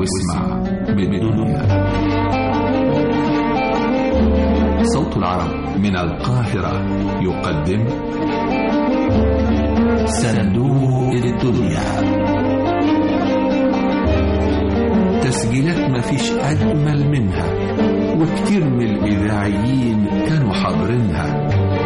واسمع بالدنيا صوت العرب من القاهرة يقدم صندوق الدنيا تسجيلات ما فيش أجمل منها وكتير من الإذاعيين كانوا حاضرينها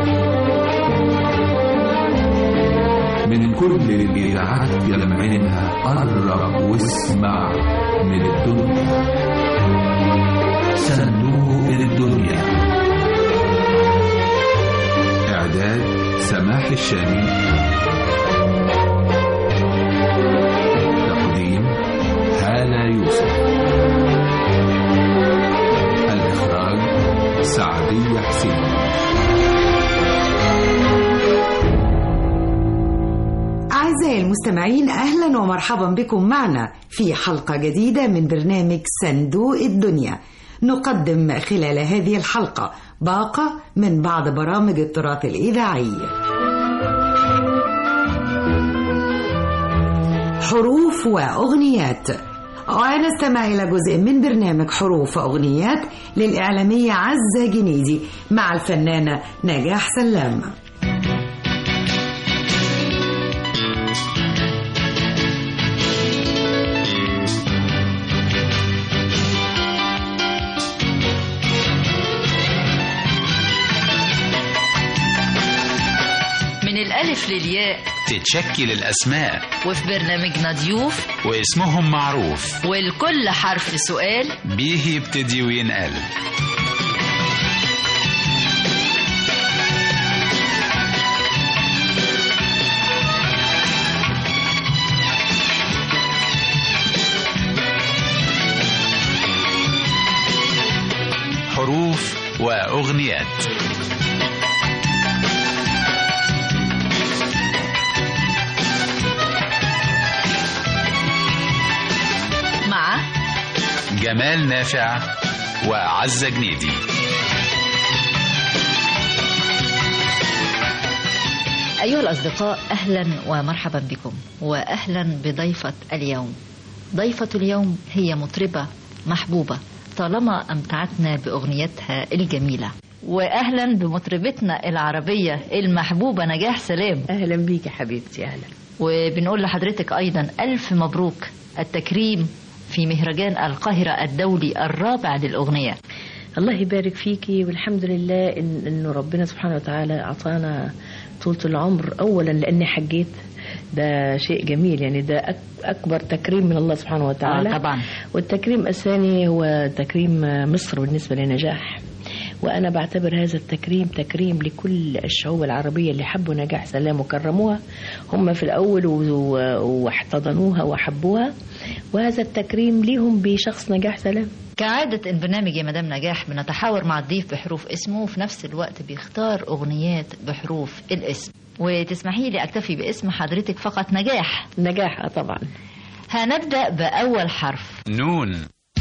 من كل الإذاعات يلمعينها قرب واسمع من الدنيا صندوق الدنيا إعداد سماح الشامي تقديم هالة يوسف الإخراج سعدية حسين أعزائي المستمعين أهلا ومرحبا بكم معنا في حلقة جديدة من برنامج صندوق الدنيا نقدم خلال هذه الحلقة باقة من بعض برامج التراث الإذاعي حروف وأغنيات ونستمع إلى جزء من برنامج حروف وأغنيات للإعلامية عزة جنيدي مع الفنانة نجاح سلام من الألف للياء تتشكل الأسماء وفي برنامجنا ضيوف واسمهم معروف والكل حرف سؤال بيه يبتدي وينقل حروف وأغنيات مع جمال نافع وعزة جنيدي أيها الأصدقاء أهلا ومرحبا بكم وأهلا بضيفة اليوم ضيفة اليوم هي مطربة محبوبة طالما أمتعتنا بأغنيتها الجميلة وأهلا بمطربتنا العربية المحبوبة نجاح سلام اهلا بيك يا حبيبتي اهلا وبنقول لحضرتك أيضا ألف مبروك التكريم في مهرجان القاهرة الدولي الرابع للأغنية الله يبارك فيكي والحمد لله إن انه ربنا سبحانه وتعالى اعطانا طولة العمر اولا لاني حجيت ده شيء جميل يعني ده أك- اكبر تكريم من الله سبحانه وتعالى آه طبعا والتكريم الثاني هو تكريم مصر بالنسبة لنجاح وأنا بعتبر هذا التكريم تكريم لكل الشعوب العربية اللي حبوا نجاح سلام وكرموها هم في الأول و- و- واحتضنوها وحبوها وهذا التكريم ليهم بشخص نجاح سلام كعادة البرنامج يا مدام نجاح بنتحاور مع الضيف بحروف اسمه وفي نفس الوقت بيختار أغنيات بحروف الاسم وتسمحي لي أكتفي باسم حضرتك فقط نجاح نجاح آه طبعا هنبدأ بأول حرف نون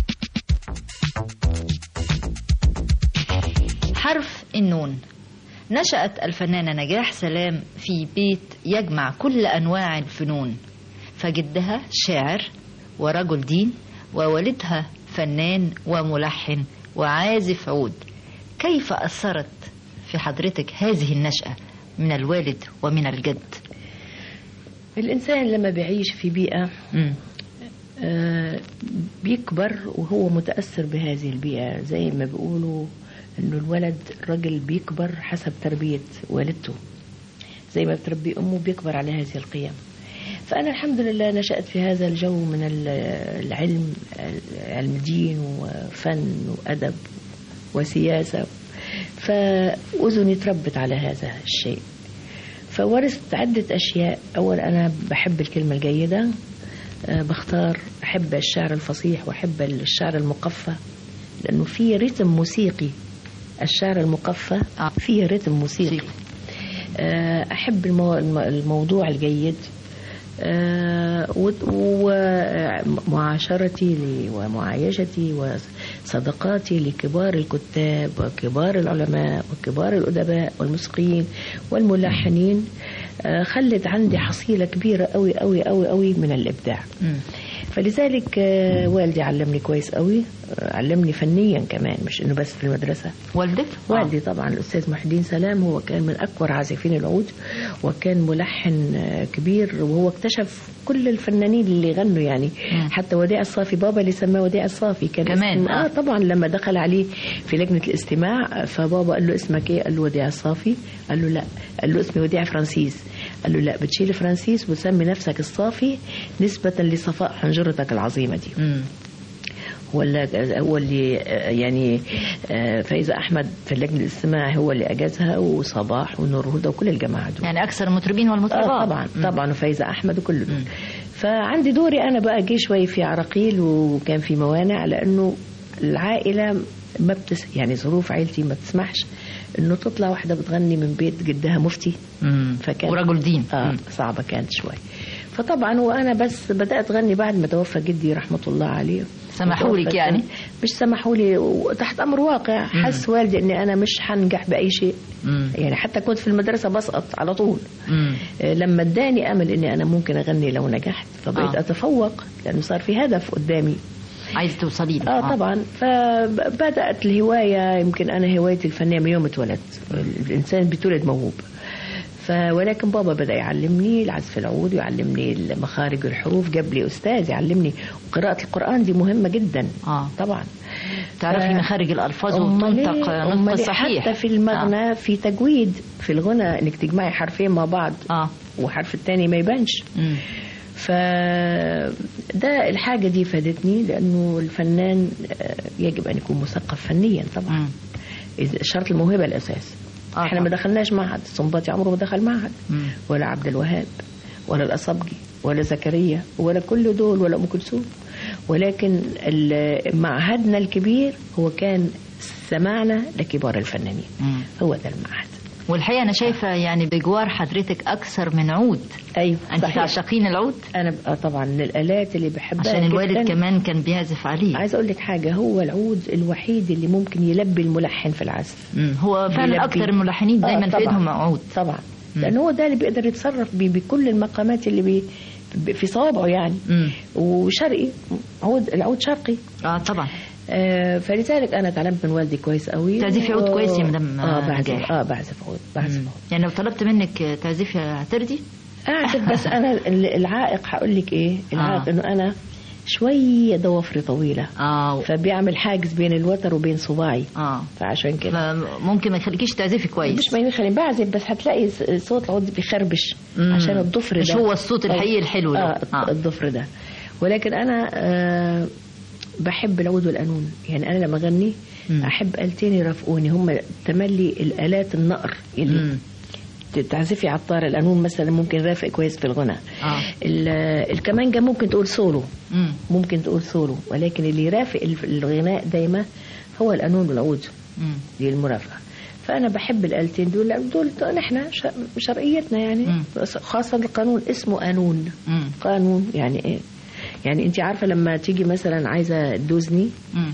حرف النون نشأت الفنانة نجاح سلام في بيت يجمع كل أنواع الفنون فجدها شاعر ورجل دين ووالدها فنان وملحن وعازف عود كيف أثرت في حضرتك هذه النشأة من الوالد ومن الجد الإنسان لما بيعيش في بيئة مم. آه، بيكبر وهو متأثر بهذه البيئة زي ما بيقولوا انه الولد الراجل بيكبر حسب تربية والدته زي ما بتربي امه بيكبر على هذه القيم فأنا الحمد لله نشأت في هذا الجو من ال- العلم علم دين وفن وأدب وسياسة فأذني تربت على هذا الشيء فورثت عدة أشياء أول أنا بحب الكلمة الجيدة آه، بختار أحب الشعر الفصيح وأحب الشعر المقفى لأنه في رتم موسيقي الشعر المقفى آه. فيه رتم موسيقي آه، أحب المو... الم- الموضوع الجيد آه، وت- ومعاشرتي ل- ومعايشتي وصداقاتي لكبار الكتاب وكبار العلماء وكبار الأدباء والموسيقيين والملحنين آه، خلت عندي حصيلة كبيرة قوي قوي قوي قوي من الإبداع مم. فلذلك آه، والدي علمني كويس قوي آه، علمني فنيا كمان مش انه بس في المدرسه والدك والدي طبعا الاستاذ محي الدين سلام هو كان من اكبر عازفين العود وكان ملحن آه، كبير وهو اكتشف كل الفنانين اللي غنوا يعني مم. حتى وديع الصافي بابا اللي سماه وديع الصافي كان كمان، اسم- آه. اه طبعا لما دخل عليه في لجنه الاستماع آه، فبابا قال له اسمك ايه قال له وديع الصافي قال له لا قال له اسمي وديع فرانسيس قال له لا بتشيل فرانسيس وتسمي نفسك الصافي نسبة لصفاء حنجرتك العظيمة دي مم. هو اللي هو اللي آه، يعني آه، فايزة أحمد في اللجنة الاستماع هو اللي أجازها وصباح ونور هدى وكل الجماعة دول يعني اكثر المطربين والمطربات آه طبعا مم. طبعا وفايزة أحمد وكل دول مم. فعندي دوري أنا بقى جه شوي في عراقيل وكان في موانع لأنه العائلة ما بتس يعني ظروف عائلتي ما بتسمحش إنه تطلع واحدة بتغني من بيت جدها مفتي مم. فكان ورجل دين اه مم. صعبة كانت شوي فطبعا وانا بس بدات اغني بعد ما توفى جدي رحمه الله عليه سمحوا لك توفى يعني؟ كان- مش سمحوا لي وتحت امر واقع حس والدي اني انا مش حنجح باي شيء مم. يعني حتى كنت في المدرسه بسقط على طول مم. آه، لما اداني امل اني انا ممكن اغني لو نجحت فبقيت آه. اتفوق لانه صار في هدف قدامي عايز توصلي له اه طبعا فبدات الهوايه يمكن انا هوايتي الفنيه من يوم اتولدت الانسان بيتولد موهوب ف ولكن بابا بدا يعلمني العزف العود ويعلمني مخارج الحروف جاب لي استاذ يعلمني وقراءه القران دي مهمه جدا اه طبعا تعرفي ف- مخارج الالفاظ أمال وتنطق إيه؟ نطق أمال إيه؟ صحيح حتى في المغنى في تجويد في الغنى انك تجمعي حرفين مع بعض اه, آه. وحرف التاني ما يبانش مم. فده الحاجة دي فادتني لأنه الفنان آه، يجب أن يكون مثقف فنيا طبعا مم. إذا شرط الموهبة الأساس آه احنا ما طبعا. دخلناش معهد الصنباطي عمره ما دخل معهد مم. ولا عبد الوهاب ولا الأصبجي ولا زكريا ولا كل دول ولا أم كلثوم ولكن ال- معهدنا الكبير هو كان سماعنا لكبار الفنانين مم. هو ده المعهد والحقيقه انا شايفه يعني بجوار حضرتك اكثر من عود ايوه انت صحيح. تعشقين العود انا بقى طبعا من الالات اللي بحبها عشان الوالد جداً. كمان كان بيعزف عليه عايز اقول لك حاجه هو العود الوحيد اللي ممكن يلبي الملحن في العزف مم. هو فعلا بيلبي. اكثر الملحنين دايما آه، في طبعاً. ايدهم عود طبعا مم. لان هو ده اللي بيقدر يتصرف بيه بكل المقامات اللي بي ب- في صوابعه يعني مم. وشرقي عود العود شرقي اه طبعا آه فلذلك انا اتعلمت من والدي كويس قوي تعزفي عود و- كويس يا مدام اه بعزف نجاح. اه بعزف عود بعزف مم. عود يعني لو طلبت منك تعزفي هترضي اعزف بس انا ال- العائق هقول لك ايه العائق آه. انه انا شويه ضوافري طويله اه فبيعمل حاجز بين الوتر وبين صباعي اه فعشان كده فممكن ما يخليكيش تعزفي كويس مش ما يخلي بعزف بس هتلاقي س- صوت العود بيخربش مم. عشان الضفر مش ده هو الصوت الحقيقي الحلو ده. آه, آه. الضفر ده ولكن انا آه بحب العود والقانون يعني انا لما اغني مم. احب آلتين يرافقوني هم تملي الالات النقر اللي مم. تعزفي على الطار القانون مثلا ممكن رافق كويس في الغنى اه ال- الكمانجه ممكن تقول سولو مم. ممكن تقول سولو ولكن اللي يرافق الف- الغناء دايما هو القانون والعود مم. دي المرافقة فأنا بحب الآلتين دول لأن دول نحن ش- شرقيتنا يعني مم. بس خاصة القانون اسمه قانون مم. قانون يعني إيه يعني أنت عارفة لما تيجي مثلا عايزة تدوزني مم.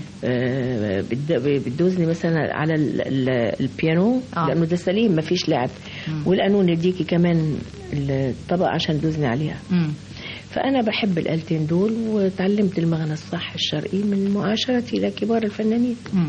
آه، بتد- بتدوزني مثلا على ال- ال- البيانو آه. لأنه ده سليم ما فيش لعب مم. والقانون يديكي كمان الطبقة عشان تدوزني عليها مم. فأنا بحب الآلتين دول وتعلمت المغنى الصح الشرقي من معاشرتي لكبار الفنانين مم.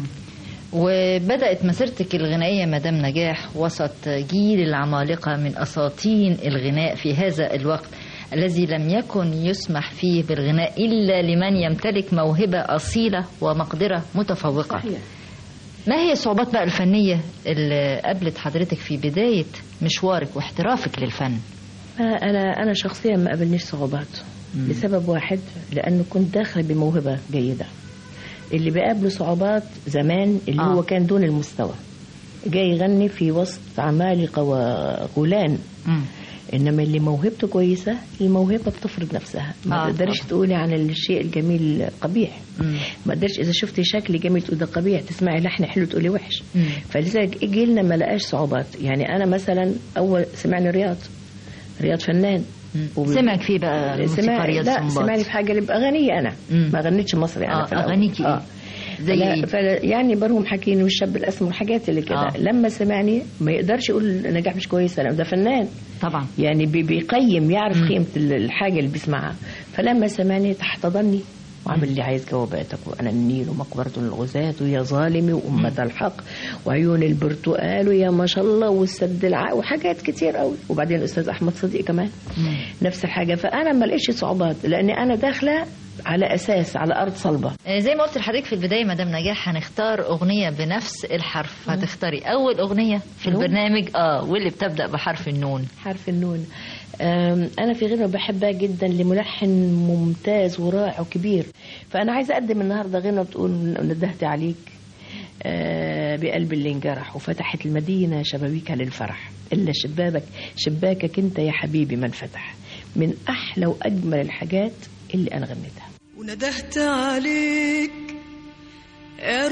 وبدأت مسيرتك الغنائية مدام نجاح وسط جيل العمالقة من أساطين الغناء في هذا الوقت الذي لم يكن يسمح فيه بالغناء إلا لمن يمتلك موهبة أصيلة ومقدرة متفوقة صحيح. ما هي الصعوبات بقى الفنية اللي قابلت حضرتك في بداية مشوارك واحترافك للفن أنا أنا شخصيا ما قابلنيش صعوبات لسبب واحد لأنه كنت داخلة بموهبة جيدة اللي بيقابله صعوبات زمان اللي آه. هو كان دون المستوى جاي يغني في وسط عمالقة وغولان مم. إنما اللي موهبته كويسة الموهبة بتفرض نفسها ما آه، تقدرش طبعا. تقولي عن الشيء الجميل قبيح مم. ما تقدرش إذا شفتي شكل جميل تقولي ده قبيح تسمعي لحن حلو تقولي وحش مم. فلذلك جيلنا ما لقاش صعوبات يعني أنا مثلا أول سمعني رياض رياض فنان مم. وب- سمعك فيه بقى الموسيقى سمع رياض لا سنباط سمعني في حاجه اللي باغانيه انا مم. ما غنيتش مصري انا آه، في الأول. أغانيكي إيه؟ زي فلا- إيه؟ فلا يعني برهم حكيني والشاب الاسمر الحاجات اللي كده آه. لما سمعني ما يقدرش يقول نجاح مش كويسه لأن ده فنان طبعا يعني بي- بيقيم يعرف مم. قيمه ال- الحاجه اللي بيسمعها فلما سمعني احتضني وعمل لي عايز جواباتك وانا النيل ومقبرة الغزاة ويا ظالمي وأمة الحق وعيون البرتقال ويا ما شاء الله والسد الع... وحاجات كتير قوي وبعدين الأستاذ أحمد صديق كمان نفس الحاجة فأنا ما لقيتش صعوبات لأني أنا داخلة على أساس على أرض صلبة آه، زي ما قلت لحضرتك في البدايه مدام نجاح هنختار اغنيه بنفس الحرف هتختاري اول اغنيه في نون. البرنامج اه واللي بتبدا بحرف النون حرف النون أم، أنا في غنوة بحبها جدا لملحن ممتاز ورائع وكبير فأنا عايزة أقدم النهاردة غنوة بتقول ندهت عليك آه، بقلب اللي انجرح وفتحت المدينة شبابيكها للفرح إلا شبابك شباكك أنت يا حبيبي من فتح من أحلى وأجمل الحاجات اللي أنا غنيتها وندهت عليك يا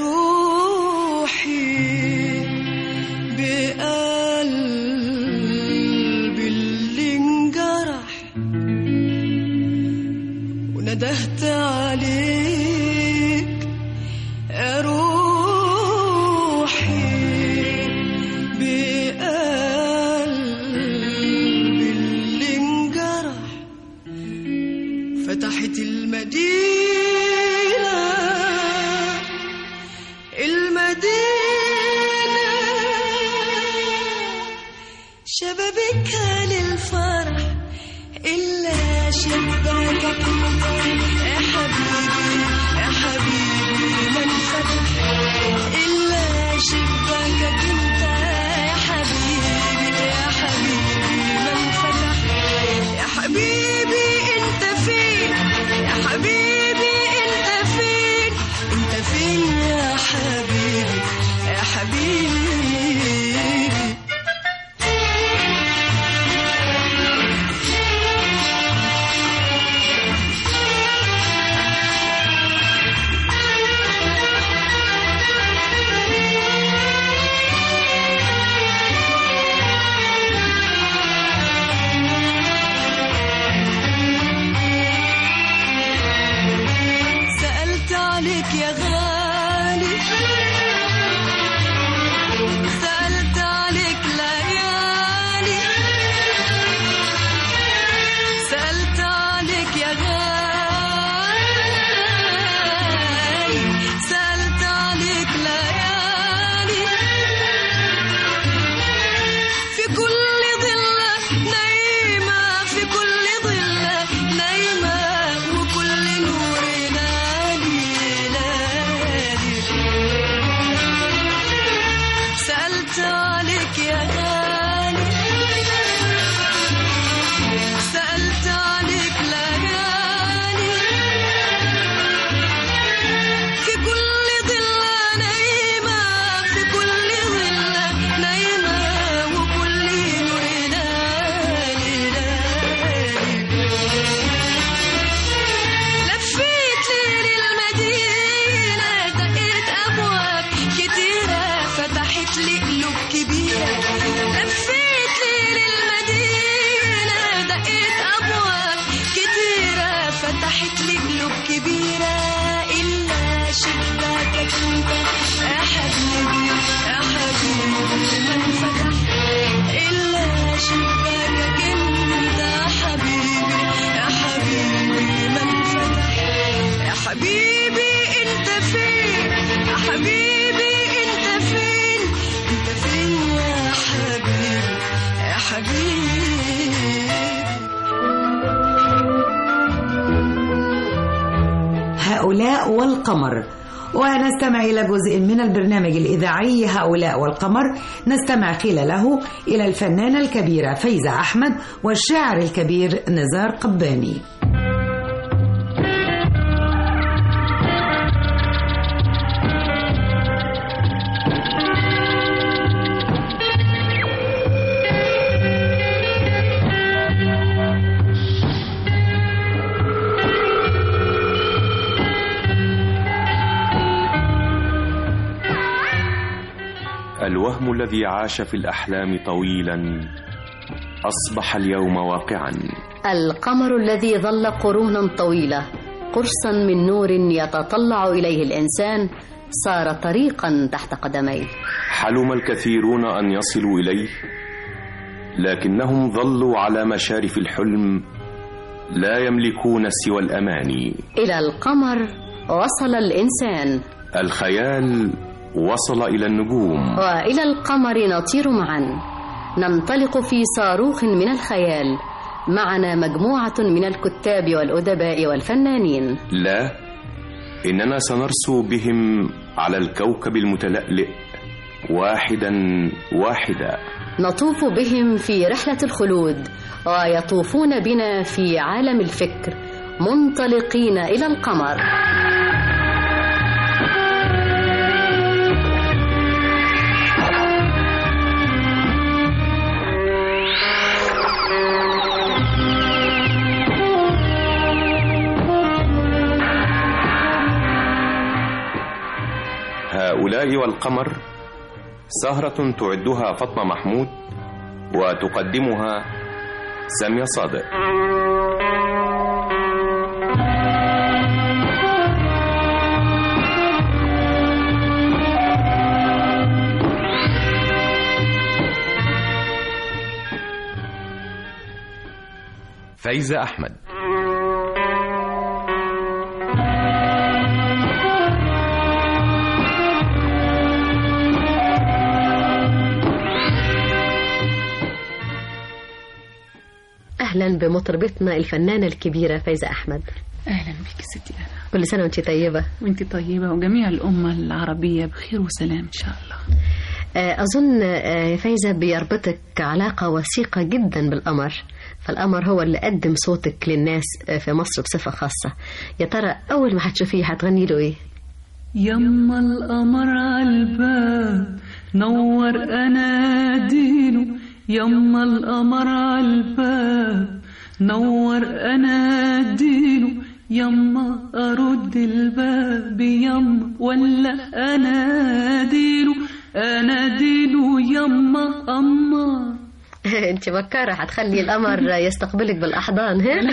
روحي بقلبي اللي انجرح وندهت عليك يا روحي بقلبي اللي انجرح فتحت المدينة المدينة شبابيكها للفرح إلا شباكك يا حبيبي يا حبيبي من فتح إلا شباكك انت يا حبيبي يا حبيبي من فتح يا حبيبي انت فين يا حبيبي انت فين انت فين يا حبيبي يا حبيبي سألت عليك يا غالي سألت عليك ليالي سألت عليك يا غالي سألت عليك ليالي في كل ظلة نايمة في كل ظلة نايمة وكل نور نادي نادي سألت عليك يا غالي سألت عليك ليالي في كل ظلة نايمة في كل ظلة نايمة وكل نور نادي نادي لفيت ليل المدينة دقيت أبواب كتيرة فتحت لي قلوب كبيرة لفيت ليل المدينة دقيت أبواب كتيرة فتحت لي قلوب كبيرة إلا شباكك أنت يا حبيبي يا حبيبي من فتح إلا شباكك أنت يا حبيبي يا حبيبي من فتح يا حبيبي أنت فين يا حبيبي أنت فين أنت فين يا حبيبي يا حبيبي هؤلاء والقمر ونستمع إلى جزء من البرنامج الإذاعي هؤلاء والقمر نستمع خلاله إلى الفنانة الكبيرة فايزة أحمد والشاعر الكبير نزار قباني الوهم الذي عاش في الأحلام طويلا أصبح اليوم واقعا القمر الذي ظل قرونا طويلة قرصا من نور يتطلع إليه الإنسان صار طريقا تحت قدميه حلم الكثيرون أن يصلوا إليه لكنهم ظلوا على مشارف الحلم لا يملكون سوى الأماني إلى القمر وصل الإنسان الخيال وصل إلى النجوم وإلى القمر نطير معا ننطلق في صاروخ من الخيال معنا مجموعة من الكتاب والأدباء والفنانين لا إننا سنرسو بهم على الكوكب المتلألئ واحدا واحدا نطوف بهم في رحلة الخلود ويطوفون بنا في عالم الفكر منطلقين إلى القمر هؤلاء والقمر سهرة تعدها فاطمة محمود وتقدمها سامية صادق فايزة أحمد أهلا بمطربتنا الفنانة الكبيرة فايزة أحمد اهلا بك ستي انا كل سنة وأنت طيبة وانت طيبه وجميع الامه العربيه بخير وسلام ان شاء الله آه، أظن آه، يا فايزة بيربطك علاقة وثيقة جدا بالقمر فالقمر هو اللي قدم صوتك للناس آه، في مصر بصفة خاصة يا ترى أول ما هتشوفيه هتغني له إيه؟ يما القمر عالباب نور اناديله يما القمر عالباب نور اناديله يما ارد الباب يما ولا اناديله اناديله يما اما انت بكارة هتخلي القمر يستقبلك بالأحضان ها؟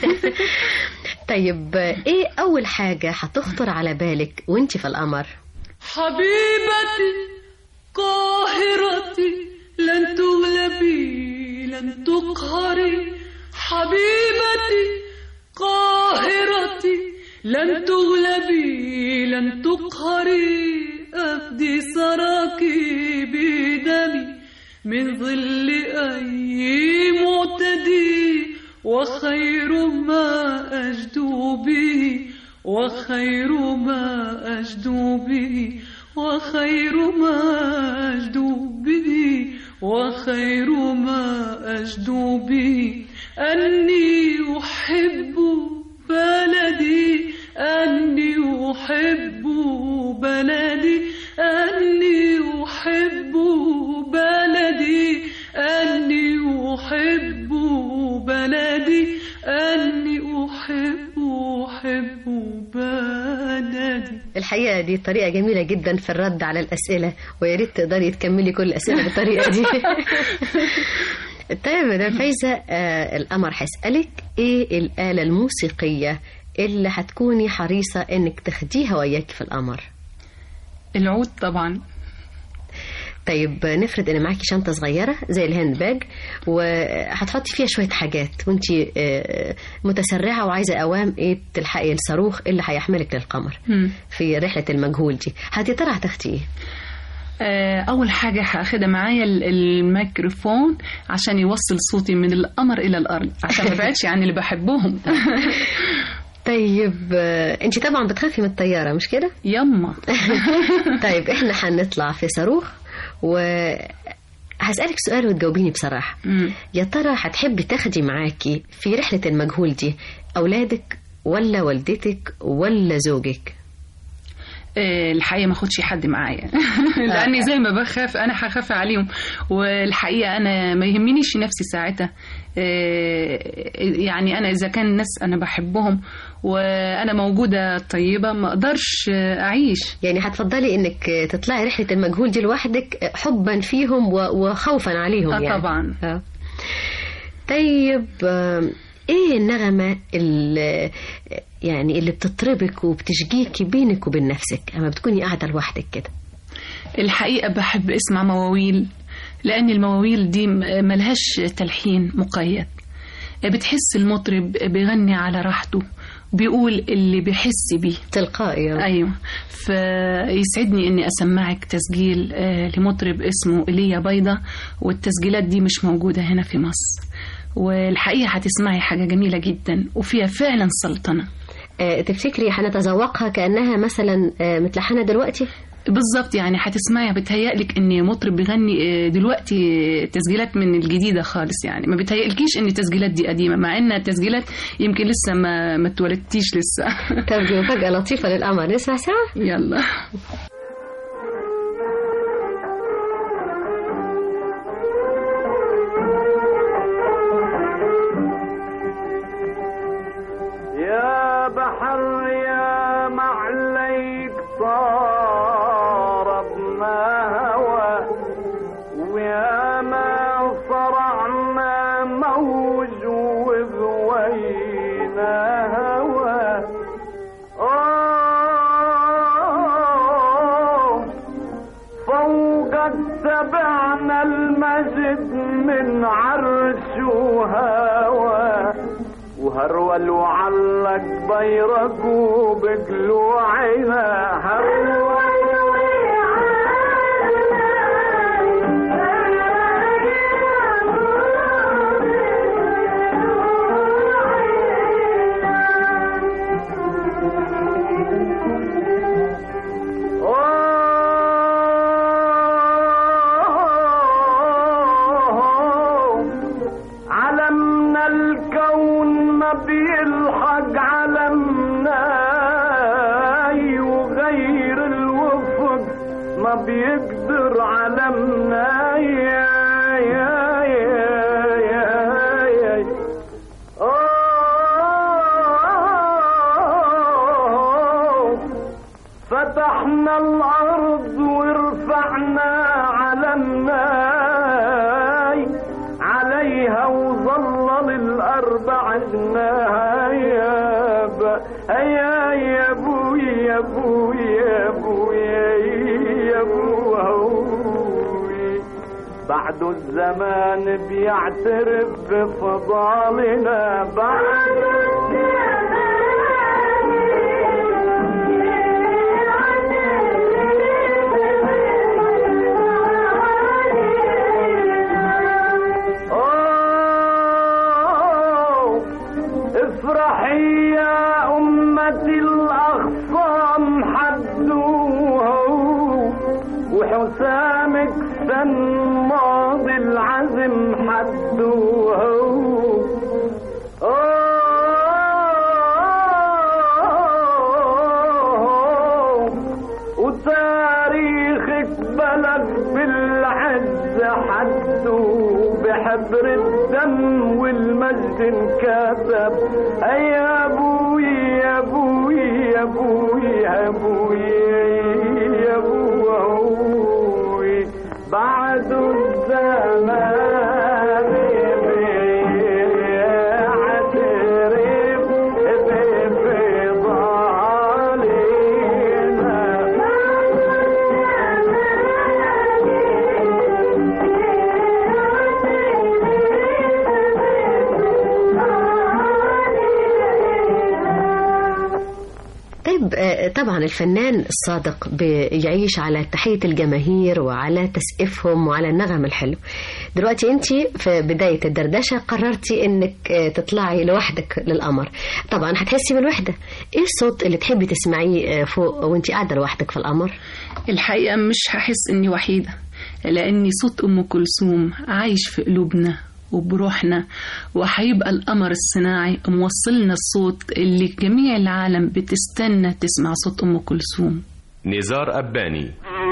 طيب ايه أول حاجة هتخطر على بالك وانت في القمر؟ حبيبتي قاهرتي لن تغلبي لن تقهري حبيبتي قاهرتي لن تغلبي لن تقهري أفدي سراكي بدمي من ظل أي معتدي وخير ما أجدو به وخير ما أجدو به وخير ما أجدو به وخير ما أجدو به أني أحب بلدي أني أحب بلدي أني أحب بلدي أني أحب بلدي أني أحب أحب بلدي الحقيقة دي طريقة جميلة جدا في الرد على الأسئلة ويا ريت تقدري تكملي كل الأسئلة بالطريقة دي طيب مدام فايزة آه القمر هيسألك إيه الآلة الموسيقية اللي هتكوني حريصة إنك تاخديها وياك في القمر العود طبعا طيب نفرض ان معاكي شنطه صغيره زي الهاند باج وهتحطي فيها شويه حاجات وانت متسرعه وعايزه اوام ايه تلحقي الصاروخ اللي هيحملك للقمر مم. في رحله المجهول دي هت- يا ترى هتاخدي ايه آه، أول حاجة هاخدها معايا ال- الميكروفون عشان يوصل صوتي من القمر إلى الأرض عشان ما بعدش عن اللي بحبهم طيب انت طبعا بتخافي من الطياره مش كده يما طيب احنا هنطلع في صاروخ و هسألك سؤال وتجاوبيني بصراحة مم. يا ترى هتحبي تاخدي معاكي في رحلة المجهول دي أولادك ولا والدتك ولا زوجك آه، الحقيقة ما اخدش حد معايا لأني زي ما بخاف أنا هخاف عليهم والحقيقة أنا ما يهمنيش نفسي ساعتها آه، يعني أنا إذا كان الناس أنا بحبهم وأنا موجودة طيبة ما أقدرش آه، أعيش يعني هتفضلي انك تطلعي رحلة المجهول دي لوحدك حبا فيهم و- وخوفا عليهم آه، يعني طبعا آه. طيب آم، ايه النغمة اللي يعني اللي بتطربك وبتشجيكي بينك وبين نفسك اما بتكوني قاعدة لوحدك كده الحقيقة بحب اسمع مواويل لأن المواويل دي م- ملهاش تلحين مقيد بتحس المطرب بيغني على راحته بيقول اللي بيحس بيه تلقائي ايوه فيسعدني اني اسمعك تسجيل آه، لمطرب اسمه ايليا بيضة والتسجيلات دي مش موجودة هنا في مصر والحقيقة هتسمعي حاجة جميلة جدا وفيها فعلا سلطنة آه، تفتكري هنتذوقها كأنها مثلا آه، متلحنة دلوقتي بالظبط يعني هتسمعي بتهيألك ان مطرب بيغني آه، دلوقتي تسجيلات من الجديدة خالص يعني ما بتهيألكيش ان التسجيلات دي قديمة مع ان التسجيلات يمكن لسه ما ما اتولدتيش لسه طب دي مفاجأة لطيفة للقمر نسمع سوا يلا يا بحر يا معليك صار ما هوى ويا ما صرعنا موج وغوينا هوى آه فوق سبعنا المجد من عرش وهوى وهرول وعلق بيرق وبقلوعنا هرول علمنا الكون ما بيلحق علمنا وغير الوفق ما بيقدر علمنا يا يا يا يا يا آه فتحنا الأرض ورفعنا علمنا عليها وظلل الأربع جناها يا ب... يا يا بوي يا بوي يا بوي يا بوي بعد الزمان بيعترف بفضالنا بعد أوه، افرحي يا أمتي الأخصام حدوها وحسامك سن ماضي العزم حدوها أوه، وتاريخك بلد بالعز حدو بحبر الدم والمجد انكتب اي يا ابوي يا ابوي يا ابوي يا ابوي يا ابوي بعد الزمان بيعترف طيب آه، طبعا الفنان الصادق بيعيش على تحية الجماهير وعلى تسقيفهم وعلى النغم الحلو دلوقتي انت في بداية الدردشة قررتي انك آه، تطلعي لوحدك للقمر طبعا هتحسي بالوحدة ايه الصوت اللي تحبي تسمعيه آه، فوق وانت قاعدة لوحدك في القمر الحقيقة مش هحس إني وحيدة لأني صوت أم كلثوم عايش في قلوبنا وبروحنا وهيبقى القمر الصناعي موصلنا الصوت اللي جميع العالم بتستنى تسمع صوت أم كلثوم نزار أباني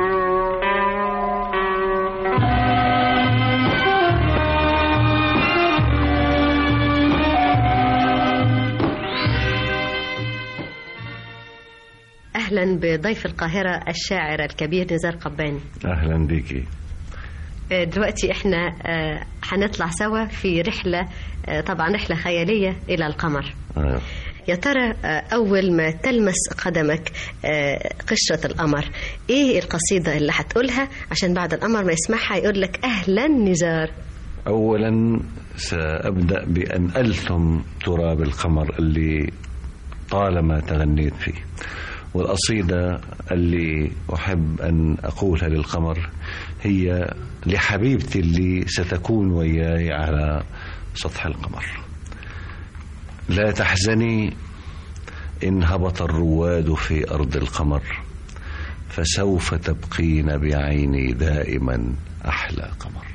اهلا بضيف القاهرة الشاعر الكبير نزار قباني اهلا بيكي آه، دلوقتي احنا آه، هنطلع سوا في رحلة آه، طبعا رحلة خيالية إلى القمر آه. يا ترى آه، أول ما تلمس قدمك آه، قشرة القمر إيه القصيدة اللي هتقولها عشان بعد القمر ما يسمعها يقول لك أهلا نزار أولا سأبدأ بأن ألثم تراب القمر اللي طالما تغنيت فيه والقصيدة اللي أحب أن أقولها للقمر هي لحبيبتي اللي ستكون وياي على سطح القمر لا تحزني إن هبط الرواد في أرض القمر فسوف تبقين بعيني دائما أحلى قمر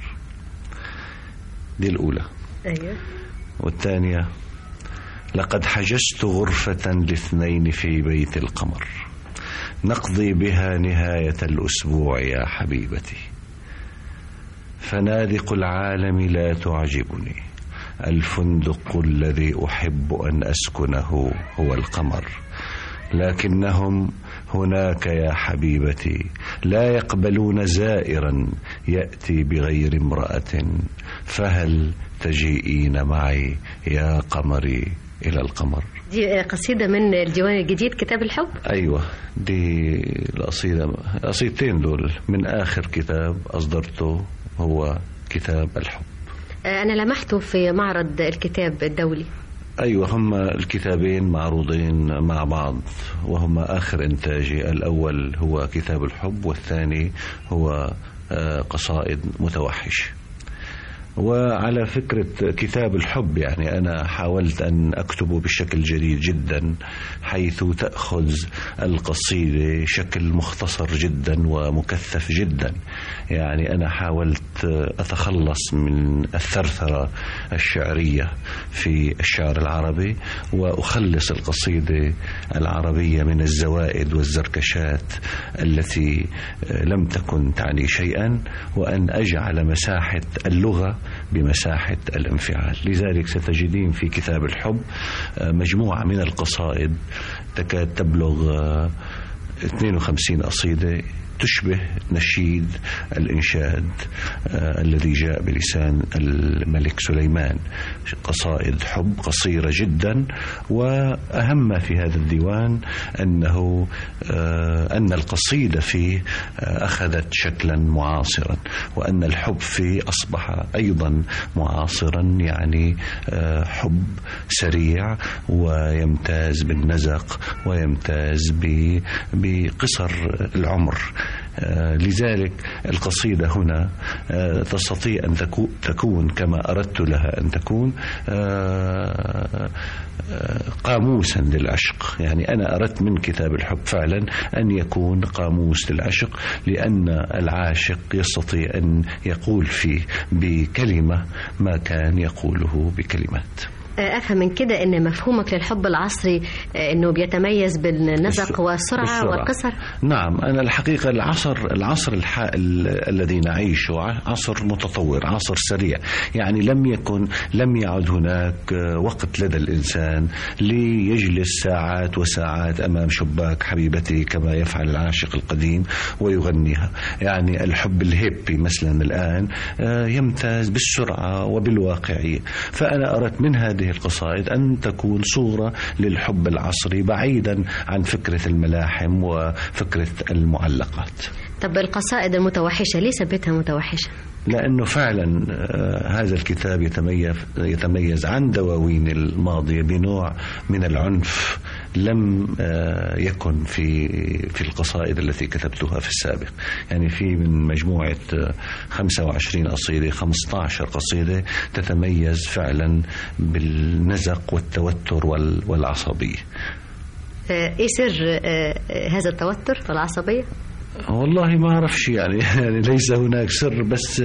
دي الأولى أيوه والثانية لقد حجزت غرفة لاثنين في بيت القمر نقضي بها نهاية الأسبوع يا حبيبتي فنادق العالم لا تعجبني الفندق الذي أحب أن أسكنه هو القمر لكنهم هناك يا حبيبتي لا يقبلون زائرا يأتي بغير امرأة فهل تجيئين معي يا قمري إلى القمر دي قصيدة من الديوان الجديد كتاب الحب أيوة دي القصيدة قصيدتين دول من آخر كتاب أصدرته هو كتاب الحب أنا لمحته في معرض الكتاب الدولي أيوة هم الكتابين معروضين مع بعض وهما آخر إنتاجي الأول هو كتاب الحب والثاني هو آه، قصائد متوحش وعلى فكرة كتاب الحب يعني أنا حاولت أن أكتبه بشكل جديد جدا حيث تأخذ القصيدة شكل مختصر جدا ومكثف جدا يعني أنا حاولت أتخلص من الثرثرة الشعرية في الشعر العربي وأخلص القصيدة العربية من الزوائد والزركشات التي لم تكن تعني شيئا وأن أجعل مساحة اللغة بمساحة الانفعال لذلك ستجدين في كتاب الحب آه، مجموعة من القصائد تكاد تبلغ آه، 52 قصيدة تشبه نشيد الإنشاد آه الذي جاء بلسان الملك سليمان قصائد حب قصيرة جدا وأهم ما في هذا الديوان أنه آه أن القصيدة فيه آه أخذت شكلا معاصرا وأن الحب فيه أصبح أيضا معاصرا يعني آه حب سريع ويمتاز بالنزق ويمتاز ب- بقصر العمر آه، لذلك القصيدة هنا آه، تستطيع أن تكو- تكون كما أردت لها أن تكون آه، آه، قاموسا للعشق يعني أنا أردت من كتاب الحب فعلا أن يكون قاموس للعشق لأن العاشق يستطيع أن يقول فيه بكلمة ما كان يقوله بكلمات أفهم من كده أن مفهومك للحب العصري آه، أنه بيتميز بالنزق والسرعة بالسرعة. والقصر نعم أنا الحقيقة العصر العصر الح... ال- الذي نعيشه ع- عصر متطور عصر سريع يعني لم يكن لم يعد هناك آه، وقت لدى الإنسان ليجلس ساعات وساعات أمام شباك حبيبته كما يفعل العاشق القديم ويغنيها يعني الحب الهيبي مثلا الآن آه، يمتاز بالسرعة وبالواقعية فأنا أردت من هذه القصائد أن تكون صورة للحب العصري بعيدا عن فكرة الملاحم وفكرة المعلقات طب القصائد المتوحشة ليه سميتها متوحشة لأنه فعلا آه، هذا الكتاب يتميز, يتميز عن دواوين الماضية بنوع من العنف لم آه، يكن في في القصائد التي كتبتها في السابق يعني في من مجموعة آه، 25 قصيدة 15 قصيدة تتميز فعلا بالنزق والتوتر وال- والعصبية آه، إيه سر آه، آه، هذا التوتر والعصبية والله ما أعرفش يعني يعني ليس هناك سر بس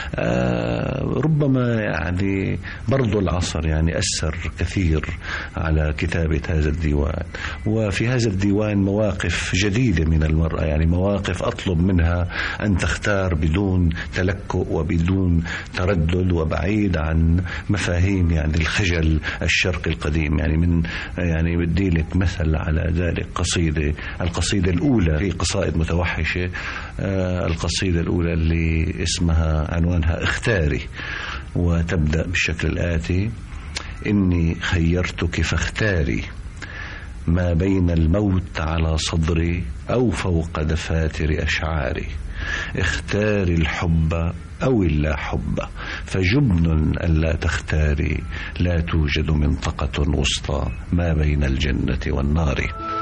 آه ربما يعني برضو العصر يعني أثر كثير على كتابة هذا الديوان وفي هذا الديوان مواقف جديدة من المرأة يعني مواقف أطلب منها أن تختار بدون تلكؤ وبدون تردد وبعيد عن مفاهيم يعني الخجل الشرقي القديم يعني من يعني بدي لك مثل على ذلك قصيدة القصيدة الأولى في قصائد متوحشة آه، القصيدة الأولى اللي اسمها عنوانها اختاري وتبدأ بالشكل الآتي إني خيرتك فاختاري ما بين الموت على صدري أو فوق دفاتر أشعاري اختاري الحب أو اللا حب فجبن ألا تختاري لا توجد منطقة وسطى ما بين الجنة والنار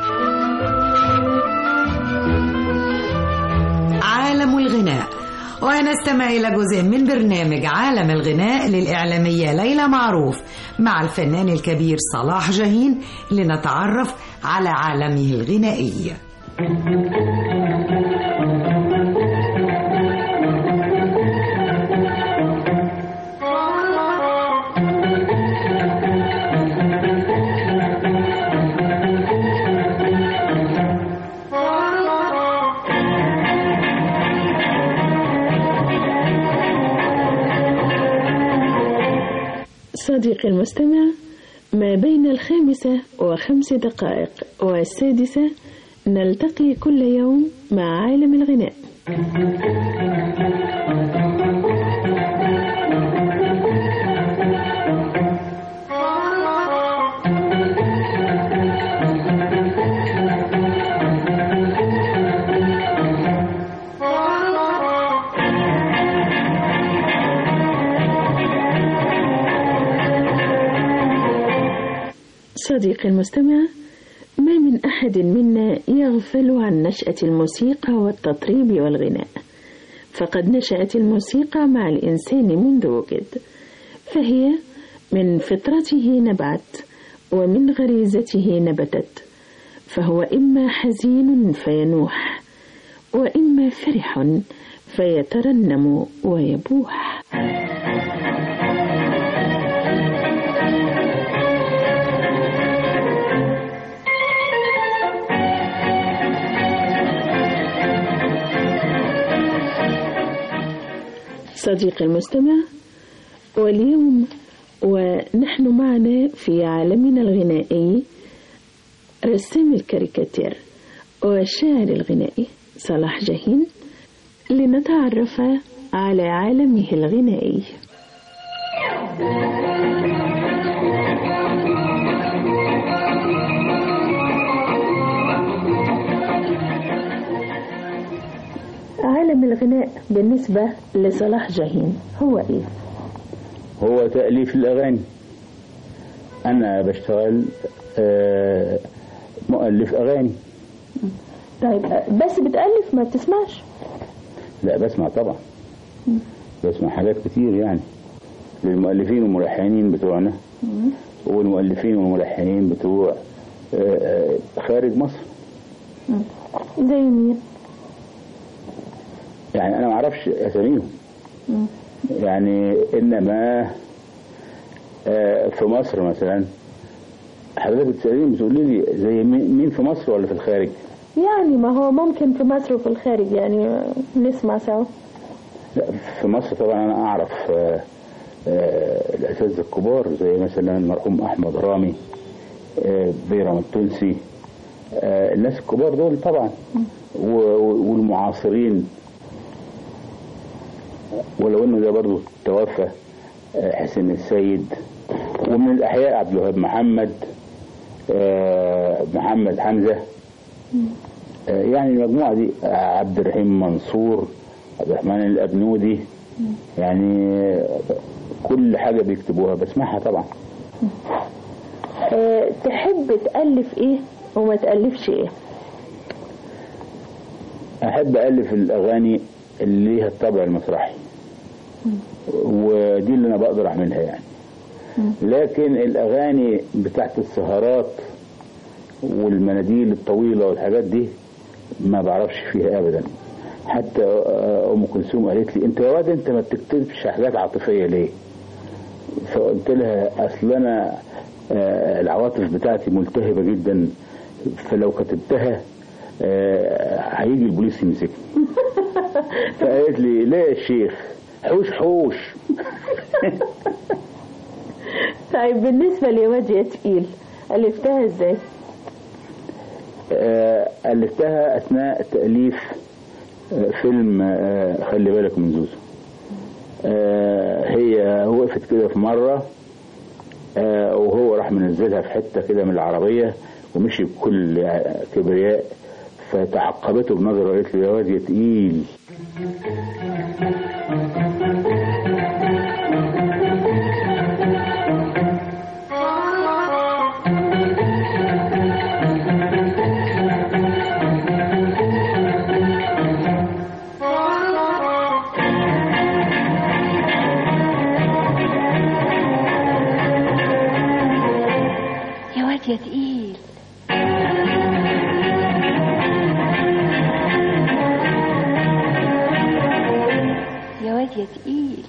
عالم الغناء ونستمع إلى جزء من برنامج عالم الغناء للإعلامية ليلى معروف مع الفنان الكبير صلاح جاهين لنتعرف على عالمه الغنائي صديقي المستمع ما بين الخامسة وخمس دقائق والسادسة نلتقي كل يوم مع عالم الغناء صديقي المستمع ما من أحد منا يغفل عن نشأة الموسيقى والتطريب والغناء فقد نشأت الموسيقى مع الإنسان منذ وجد فهي من فطرته نبعت ومن غريزته نبتت فهو إما حزين فينوح وإما فرح فيترنم ويبوح صديقي المستمع واليوم ونحن معنا في عالمنا الغنائي رسام الكاريكاتير والشاعر الغنائي صلاح جاهين لنتعرف على عالمه الغنائي عالم الغناء بالنسبة لصلاح جاهين هو إيه؟ هو تأليف الأغاني أنا بشتغل آه، مؤلف أغاني طيب بس بتألف ما بتسمعش لا بسمع طبعا بسمع حاجات كتير يعني للمؤلفين والملحنين بتوعنا والمؤلفين والملحنين بتوع آه، آه، خارج مصر زي مين؟ يعني أنا ما أعرفش أساميهم يعني إنما آه، في مصر مثلا حضرتك بتسأليني بتقولي لي زي مين مين في مصر ولا في الخارج؟ يعني ما هو ممكن في مصر وفي الخارج يعني نسمع سوا لا في مصر طبعا انا اعرف آه، آه، الاساتذه الكبار زي مثلا المرحوم احمد رامي آه، بيرم التونسي آه، الناس الكبار دول طبعا و- و- والمعاصرين ولو انه ده برضه توفى آه، حسين السيد ومن الاحياء عبد الوهاب محمد آه، محمد حمزه آه، يعني المجموعه دي آه، عبد الرحيم منصور عبد الرحمن الابنودي يعني آه، كل حاجه بيكتبوها بسمعها طبعا أه تحب تألف إيه وما تألفش إيه؟ احب الف الاغاني اللي ليها الطابع المسرحي ودي اللي انا بقدر اعملها يعني لكن الاغاني بتاعت السهرات والمناديل الطويله والحاجات دي ما بعرفش فيها ابدا حتى آه، ام كلثوم قالت لي انت يا واد انت ما بتكتبش حاجات عاطفيه ليه فقلت لها اصل انا آه، العواطف بتاعتي ملتهبه جدا فلو كتبتها آه، هيجي البوليس يمسكني فقالت لي ليه يا شيخ حوش حوش طيب بالنسبة لواد يا تقيل ألفتها إزاي؟ آه، ألفتها أثناء تأليف آه، فيلم آه، خلي بالك من زوزو آه، هي وقفت كده في مرة آه، وهو راح منزلها في حتة كده من العربية ومشي بكل كبرياء فتعقبته بنظرة وقالت له يا واد يا تقيل تقيل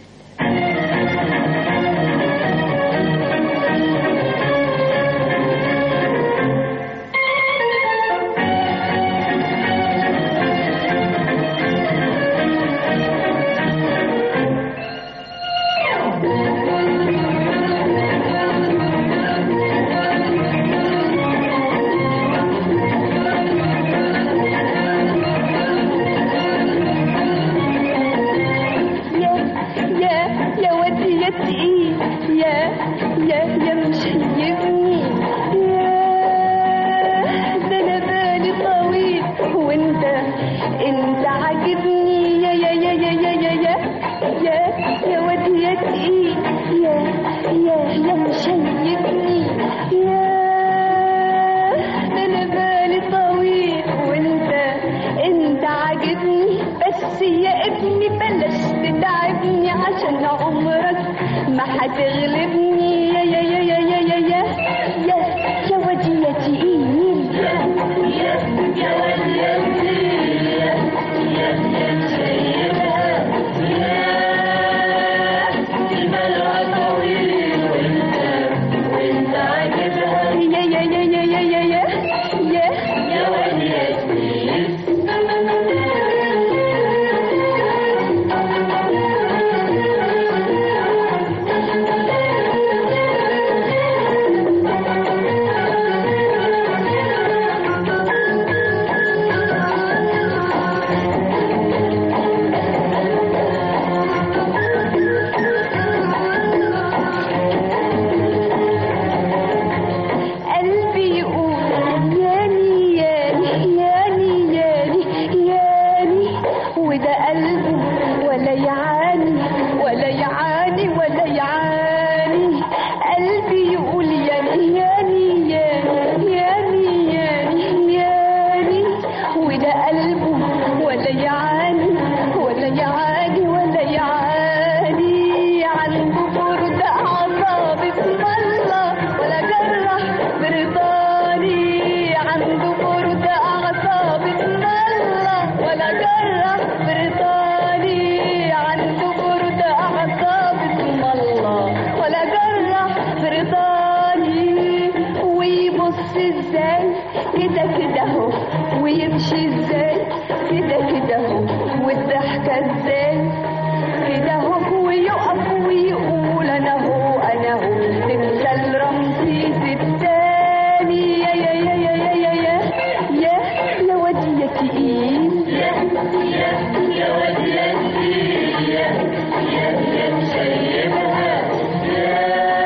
يا يا يا ودي يا تقيل يا يا يا مش هيبني يا ده انا بالي طويل وانت انت عاجبني يا يا يا يا يا يا يا يا يا ودي يا تقيل يا يا يا مش هيبني يا ده انا بالي طويل وانت انت عاجبني بس يا ابني بلاش تتعبني عشان عمرك ما هتغلبني يا يا يا يا يا يا يا يا يا ودي يا تقيل يا يا يا ودي يا تقيل يا يا يا سيدها يا بالها طويل وانت وانت عاجبها يا يا يا يا يا يا يا يا يا ودي يا تقيل قلبي يقول ياني ياني ياني ياني ياني وده قلبه ولا يعاني ولا يعاني ولا يعاني قلبي يقول ياني ياني ياني ياني ياني ياني وده قلبه ولا يعاني ولا يعاني ولا يعاني عنده برد أعصاب اسم الله ولا جرح برضاني عنده برد أعصاب اسم الله ولا جرح برضاني عنده برد أعصاب اسم الله ولا جرح برضاني ويبص ازاي كده كده اهو ويمشي ازاي كده كده اهو والضحكة ازاي كده اهو ويقف ويقول انا هو انا هو تمثال رمسيس التاني يا يا يا يا يا يا يا يا يا ودي يا تقيل يا يا يا ودي يا تقيل يا يا يا مشيبها يا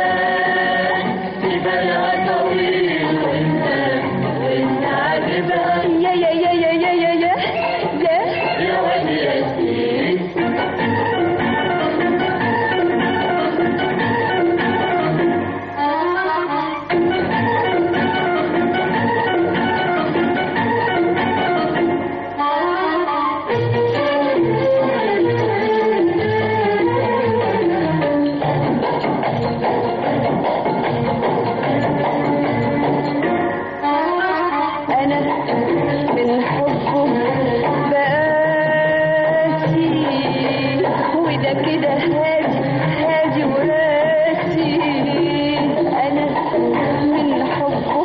بالها طويل وانت وانت عاجبها يا يا يا يا يا يا يا يا يا ودي يا تقيل أنا من حبه بقاسي وده كده هادي هادي وراسي أنا من حبه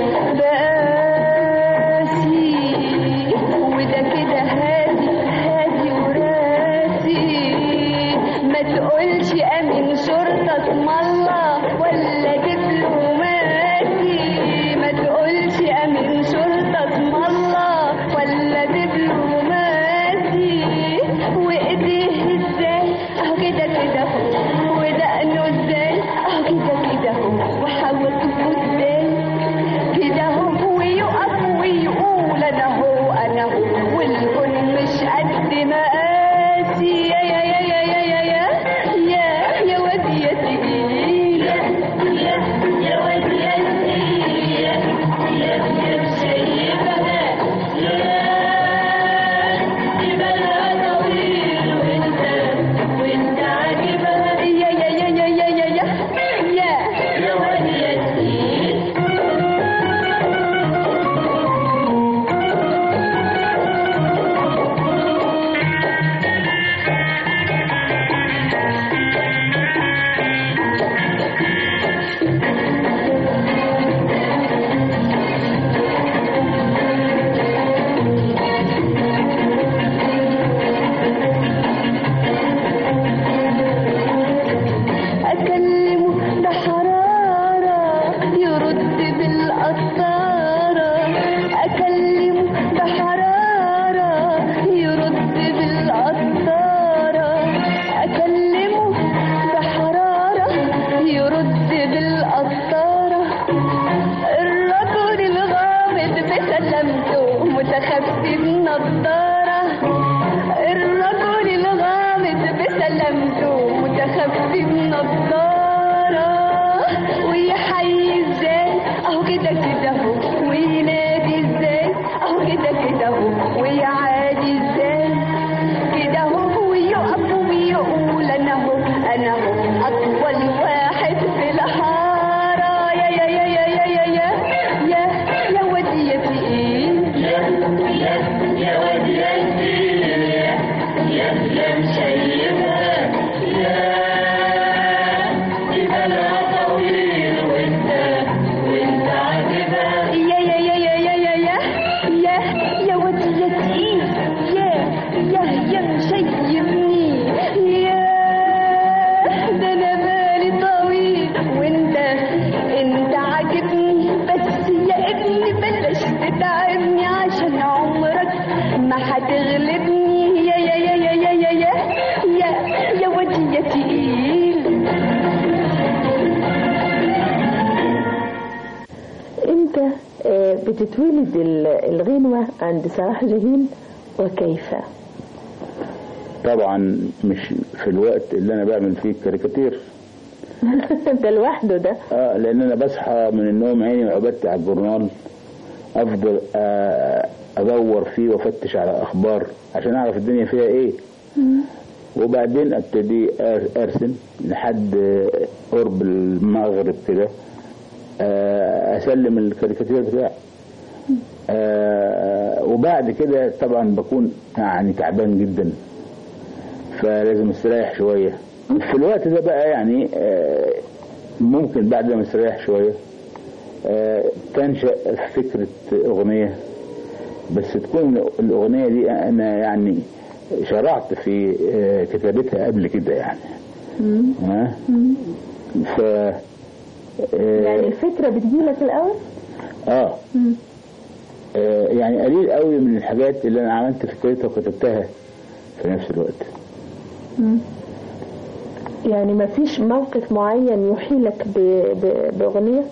بقاسي وده كده هادي هادي وراسي ما تقولش أمين شرطة اسم الله ولا دبلوماسي ما تقولش أمين شرطة اسم الله ولا دبلوماسي وإيديه ازاي أهو كده كده أهو ودقنه ازاي أهو كده كده أهو وحواجبه ازاي كده أهو ويقف ويقول أنا هو أنا هو والكون مش قد مقاسي يا يا يا يا يا يا يا يا يا ودي يا تقيل يا يا يا ودي يا تقيل يا يا يا مشيبها يا بالها طويل وانت وانت عاجبها يا يا يا يا يا يا يا يا يا ودي يا تقيل آه، بتتولد ال- الغنوة عند صلاح جاهين وكيف طبعا مش في الوقت اللي انا بعمل فيه الكاريكاتير ده لوحده ده اه لان انا بصحى من النوم عيني عبدت على الجورنال افضل آه، ادور فيه وافتش على اخبار عشان اعرف الدنيا فيها ايه وبعدين ابتدي أر- ارسم لحد آه، قرب المغرب كده آه، اسلم الكاريكاتير بتاعي آه، وبعد كده طبعا بكون يعني تعبان جدا فلازم استريح شويه في الوقت ده بقى يعني آه، ممكن بعد ما استريح شويه آه، تنشا فكره اغنيه بس تكون الاغنيه دي انا يعني شرعت في آه، كتابتها قبل كده يعني ها ف يعني الفكرة بتجيلك الأول اه آه، يعني قليل قوي من الحاجات اللي انا عملت فكرتها وكتبتها في نفس الوقت يعني ما فيش موقف معين يحيلك ب- ب- بأغنية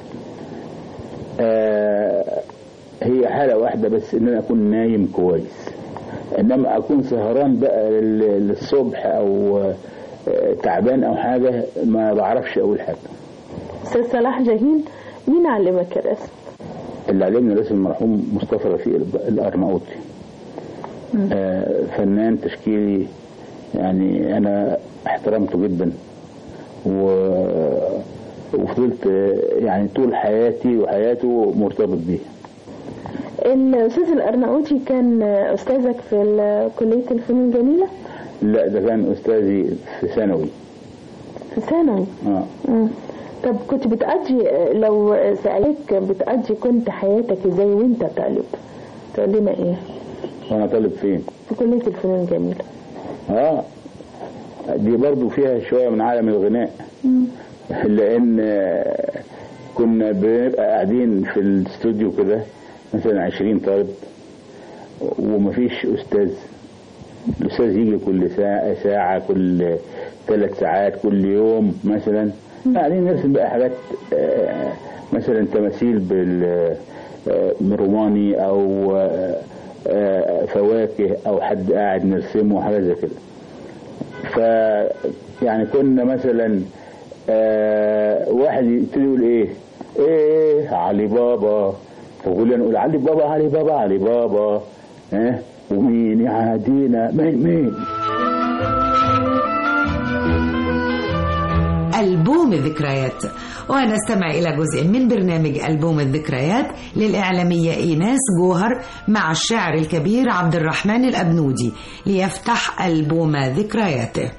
آه هي حالة واحدة بس ان انا اكون نايم كويس انما اكون سهران بقى لل- للصبح او آه، تعبان او حاجة ما بعرفش اقول حاجة أستاذ صلاح جاهين مين علمك الرسم؟ اللي علمني الرسم المرحوم مصطفى رفيق الب- الارناؤوطي آه فنان تشكيلي يعني انا احترمته جدا و وفضلت آه، يعني طول حياتي وحياته مرتبط بيه الأستاذ الأرناؤوطي كان أستاذك في ال- كلية الفنون الجميلة لا ده كان استاذي في ثانوي في ثانوي اه مم. طب كنت بتقضي لو سألك بتقضي كنت حياتك ازاي وانت طالب تقول لنا ايه وانا طالب فين في كلية الفنون الجميلة اه دي برضو فيها شوية من عالم الغناء لان آه، كنا بنبقى قاعدين في الاستوديو كده مثلا 20 طالب ومفيش استاذ الاستاذ يجي كل ساعة ساعة كل ثلاث ساعات كل يوم مثلا قاعدين نرسم بقى حاجات آه، مثلا تماثيل بال آه، روماني او آه، آه، فواكه او حد قاعد نرسمه حاجه زي كده ف يعني كنا مثلا آه، واحد يبتدي يقول ايه ايه علي بابا فقول نقول علي بابا علي بابا علي بابا ها ومين يعادينا مين مين ألبوم الذكريات ونستمع إلى جزء من برنامج ألبوم الذكريات للإعلامية إيناس جوهر مع الشاعر الكبير عبد الرحمن الأبنودي ليفتح ألبوم ذكرياته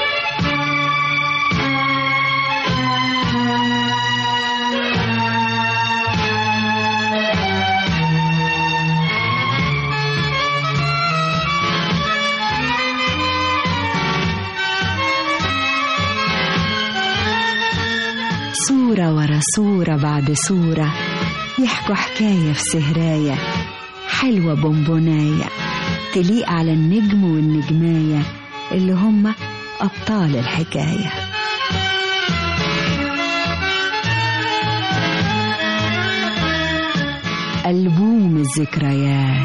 صورة ورا صورة بعد صورة يحكوا حكاية في سهراية حلوة بونبوناية تليق على النجم والنجماية اللي هم أبطال الحكاية ألبوم الذكريات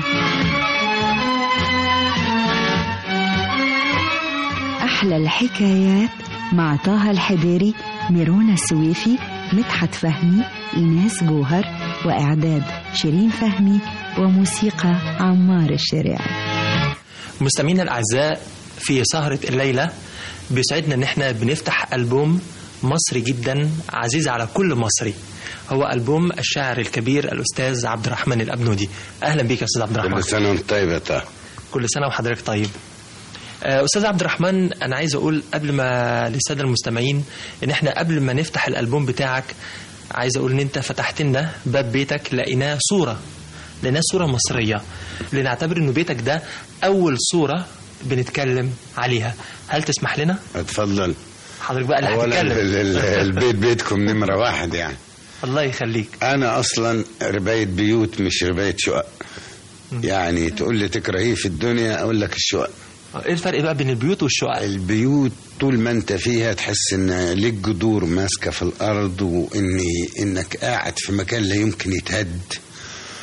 أحلى الحكايات مع طه الحديري ميرونا السويفي مدحت فهمي إيناس جوهر وإعداد شيرين فهمي وموسيقى عمار الشريعي مستمعينا الاعزاء في سهره الليله بيسعدنا ان احنا بنفتح البوم مصري جدا عزيز على كل مصري هو البوم الشاعر الكبير الاستاذ عبد الرحمن الابنودي اهلا بيك يا استاذ عبد الرحمن كل سنة وانت طيب يا طه كل سنه وحضرتك طيب آه، استاذ عبد الرحمن انا عايز اقول قبل ما للساده المستمعين ان احنا قبل ما نفتح الالبوم بتاعك عايز اقول ان انت فتحت لنا باب بيتك لقيناه صوره لقيناه صوره مصريه لنعتبر انه بيتك ده اول صوره بنتكلم عليها هل تسمح لنا اتفضل حضرتك بقى اللي اولا ال- ال- هتتكلم البيت بيتكم نمرة واحد يعني الله يخليك انا اصلا رباية بيوت مش رباية شقق يعني تقول لي تكره ايه في الدنيا اقول لك الشقق ايه الفرق بقى بين البيوت والشقق البيوت طول ما انت فيها تحس ان ليك جذور ماسكه في الارض وان انك قاعد في مكان لا يمكن يتهد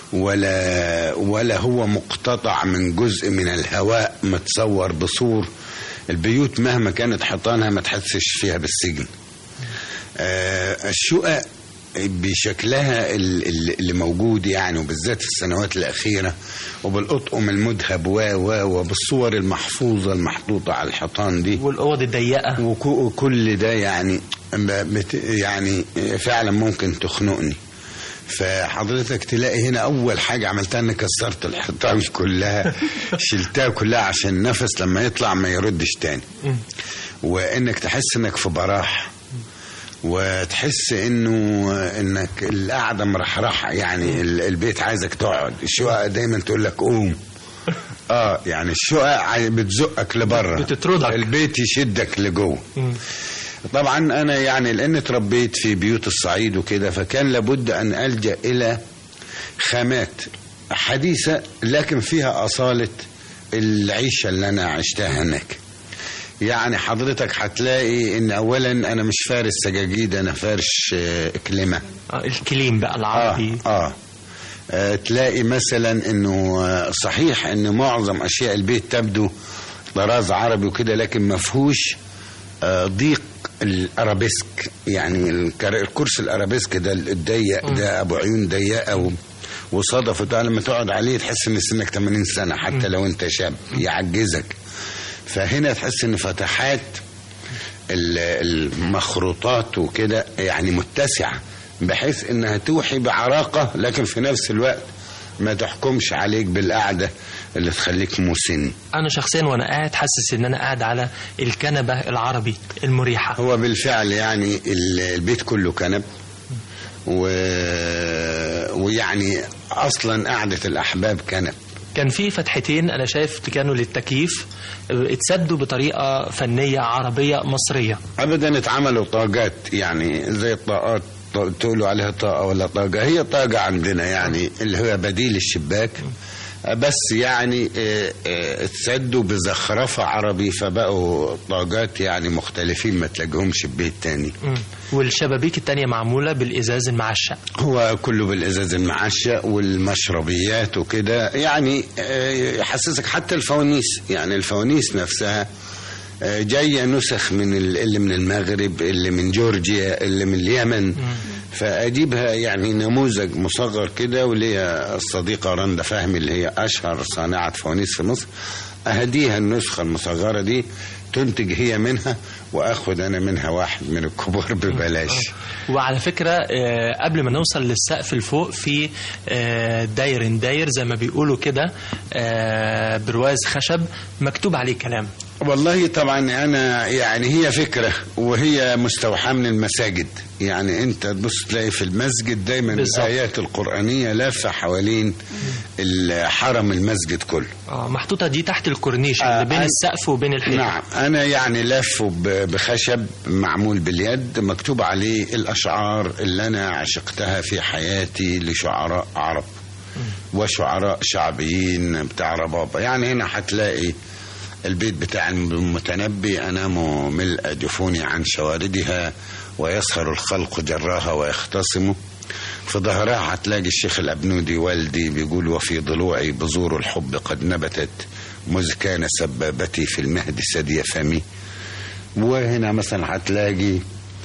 ولا ولا هو مقتطع من جزء من الهواء متصور بصور البيوت مهما كانت حيطانها ما تحسش فيها بالسجن آه الشقق بشكلها ال- ال- اللي موجود يعني وبالذات في السنوات الأخيرة وبالأطقم المذهب و و وبالصور المحفوظة المحطوطة على الحيطان دي والأوض الضيقة وكل ده يعني بت- يعني فعلا ممكن تخنقني فحضرتك تلاقي هنا اول حاجه عملتها اني كسرت الحيطان كلها شلتها كلها عشان النفس لما يطلع ما يردش تاني وانك تحس انك في براح وتحس انه انك القعده مرحرحه يعني ال- البيت عايزك تقعد الشقق دايما تقول لك قوم اه يعني الشقق عاي- بتزقك لبره بتطردك. البيت يشدك لجوه طبعا انا يعني لان اتربيت في بيوت الصعيد وكده فكان لابد ان الجا الى خامات حديثه لكن فيها اصاله العيشه اللي انا عشتها هناك يعني حضرتك هتلاقي ان اولا انا مش فارس سجاجيد انا فارش آه، كلمه آه، الكليم بقى العربي آه, آه. آه تلاقي مثلا انه آه، صحيح ان معظم اشياء البيت تبدو طراز عربي وكده لكن ما فيهوش آه ضيق الارابيسك يعني الكر- الكرسي الارابيسك ده الضيق ده ابو عيون ضيقه و- وصدف وبتاع لما تقعد عليه تحس ان سنك 80 سنه حتى لو انت شاب يعجزك فهنا تحس ان فتحات ال- المخروطات وكده يعني متسعة بحيث انها توحي بعراقة لكن في نفس الوقت ما تحكمش عليك بالقعدة اللي تخليك مسن انا شخصيا وانا قاعد حاسس ان انا قاعد على الكنبه العربي المريحه هو بالفعل يعني ال- البيت كله كنب و... ويعني اصلا قعدة الاحباب كنب كان في فتحتين انا شايف كانوا للتكييف آه، اتسدوا بطريقه فنيه عربيه مصريه ابدا اتعملوا طاقات يعني زي الطاقات ط- تقولوا عليها طاقه ولا طاقه هي طاقه عندنا يعني اللي هو بديل الشباك بس يعني اه، اه، اتسدوا بزخرفه عربي فبقوا طاقات يعني مختلفين ما تلاقيهمش في بيت تاني مم. والشبابيك التانية معمولة بالإزاز المعشق هو كله بالازاز المعشق والمشربيات وكده يعني اه، يحسسك حتى الفوانيس يعني الفوانيس نفسها اه، جايه نسخ من ال- اللي من المغرب اللي من جورجيا اللي من اليمن فاجيبها يعني نموذج مصغر كده وليا الصديقه رندا فهمي اللي هي اشهر صانعه فوانيس في مصر اهديها النسخه المصغره دي تنتج هي منها واخد انا منها واحد من الكبار ببلاش وعلى فكرة آه، قبل ما نوصل للسقف الفوق في آه، داير داير زي ما بيقولوا كده آه، برواز خشب مكتوب عليه كلام والله طبعا انا يعني هي فكره وهي مستوحاه من المساجد يعني انت تبص تلاقي في المسجد دايما بالظبط. الايات القرانيه لافه حوالين الحرم المسجد كله آه، محطوطة دي تحت الكورنيش اللي بين أنا- السقف وبين الحيط نعم انا يعني لافه ب- بخشب معمول باليد مكتوب عليه الاشعار اللي انا عشقتها في حياتي لشعراء عرب وشعراء شعبيين بتاع ربابه يعني هنا هتلاقي البيت بتاع المتنبي انام ملء جفوني عن شواردها ويسهر الخلق جراها ويختصموا في ظهرها هتلاقي الشيخ الأبنودي والدي بيقول وفي ضلوعي بذور الحب قد نبتت مذ كان سبابتي في المهد سدي فمي وهنا مثلا هتلاقي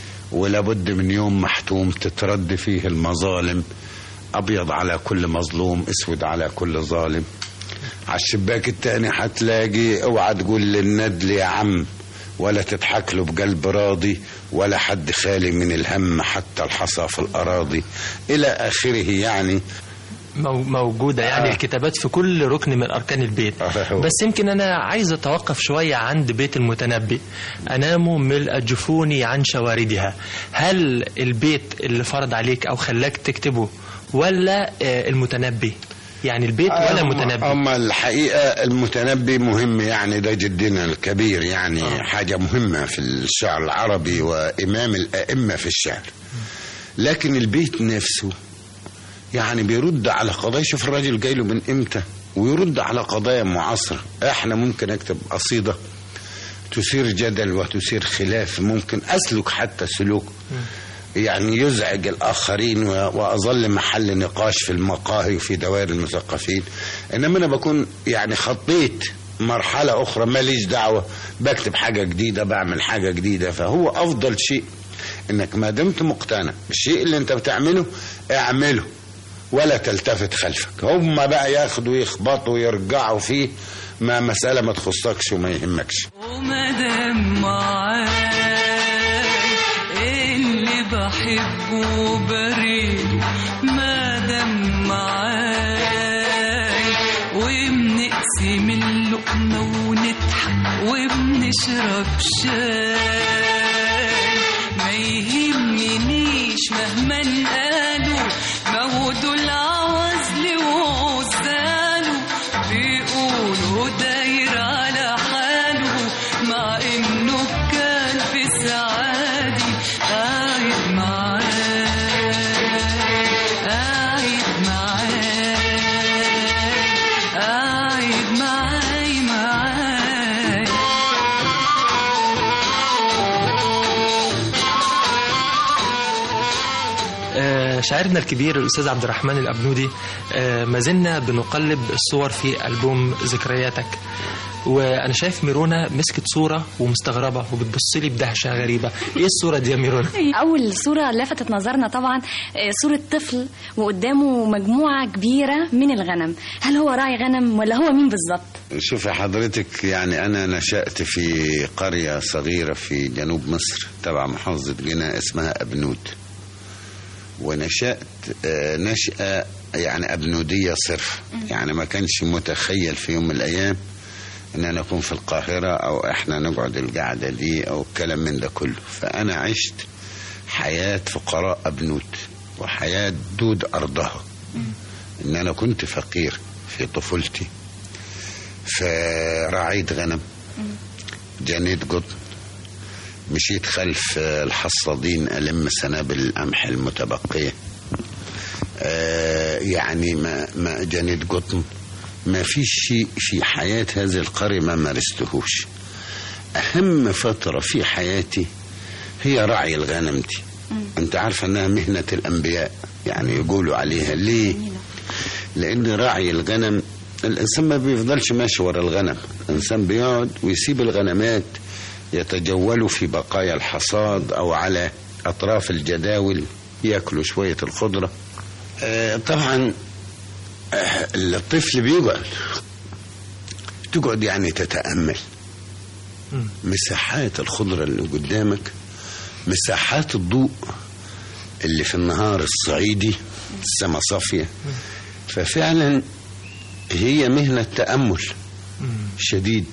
ولابد من يوم محتوم تترد فيه المظالم أبيض على كل مظلوم أسود على كل ظالم على الشباك التاني هتلاقي اوعى تقول للندل يا عم ولا تضحك له بقلب راضي ولا حد خالي من الهم حتى الحصى في الأراضي إلى آخره يعني مو- موجودة يعني آه. الكتابات في كل ركن من أركان البيت هو. بس يمكن أنا عايز أتوقف شوية عند بيت المتنبي أنام ملء جفوني عن شواردها هل البيت اللي فرض عليك أو خلاك تكتبه ولا آه، المتنبي يعني البيت ولا أما- المتنبي أما الحقيقة المتنبي مهم يعني ده جدنا الكبير يعني حاجة مهمة في الشعر العربي وإمام الأئمة في الشعر لكن البيت نفسه يعني بيرد على قضايا شوف الراجل جاي له من امتى ويرد على قضايا معاصرة احنا ممكن اكتب قصيدة تثير جدل وتثير خلاف ممكن اسلك حتى سلوك يعني يزعج الآخرين و- وأظل محل نقاش في المقاهي وفي دوائر المثقفين إنما أنا بكون يعني خطيت مرحلة أخرى ماليش دعوة بكتب حاجة جديدة بعمل حاجة جديدة فهو أفضل شيء إنك ما دمت مقتنع بالشيء اللي أنت بتعمله اعمله ولا تلتفت خلفك هم بقى ياخدوا يخبطوا ويرجعوا فيه ما مسألة ما تخصكش وما يهمكش ومادام معاي اللي بحبه بريء مادام معاي وبنقسم اللقمة ونضحك وبنشرب شاي ما يهمنيش مهما قالوا ما هو دول عوزلي وعزاله بيقولوا داير على حاله مع انه كان في سعادي قاعد معاي قاعد معاي قاعد معاي معاي آه، شاعرنا الكبير الأستاذ عبد الرحمن الأبنودي آه، ما زلنا بنقلب الصور في ألبوم ذكرياتك وأنا شايف ميرونا مسكت صورة ومستغربة وبتبص لي بدهشة غريبة إيه الصورة دي يا ميرونا؟ أول صورة لفتت نظرنا طبعا آه، صورة طفل وقدامه مجموعة كبيرة من الغنم هل هو راعي غنم ولا هو مين بالظبط؟ شوفي حضرتك يعني أنا نشأت في قرية صغيرة في جنوب مصر تبع محافظة جنة اسمها أبنود ونشأت آه، نشأة يعني أبنودية صرف يعني ما كانش متخيل في يوم من الأيام إن أنا أكون في القاهرة أو إحنا نقعد القعدة دي أو الكلام من ده كله فأنا عشت حياة فقراء أبنود وحياة دود أرضها إن أنا كنت فقير في طفولتي فرعيت غنم جنيت قطن مشيت خلف الحصادين ألم سنابل القمح المتبقية آه، يعني ما ما جنيت قطن ما فيش شيء في حياة هذه القرية ما مارستهوش أهم فترة في حياتي هي رعي الغنم دي أنت عارفة أنها مهنة الأنبياء يعني يقولوا عليها ليه لأن راعي الغنم الإنسان ما بيفضلش ماشي ورا الغنم الإنسان بيقعد ويسيب الغنمات يتجولوا في بقايا الحصاد أو على أطراف الجداول ياكلوا شوية الخضرة آه، طبعا آه، الطفل بيقعد تقعد يعني تتأمل مساحات الخضرة اللي قدامك مساحات الضوء اللي في النهار الصعيدي السماء صافية ففعلا هي مهنة تأمل شديد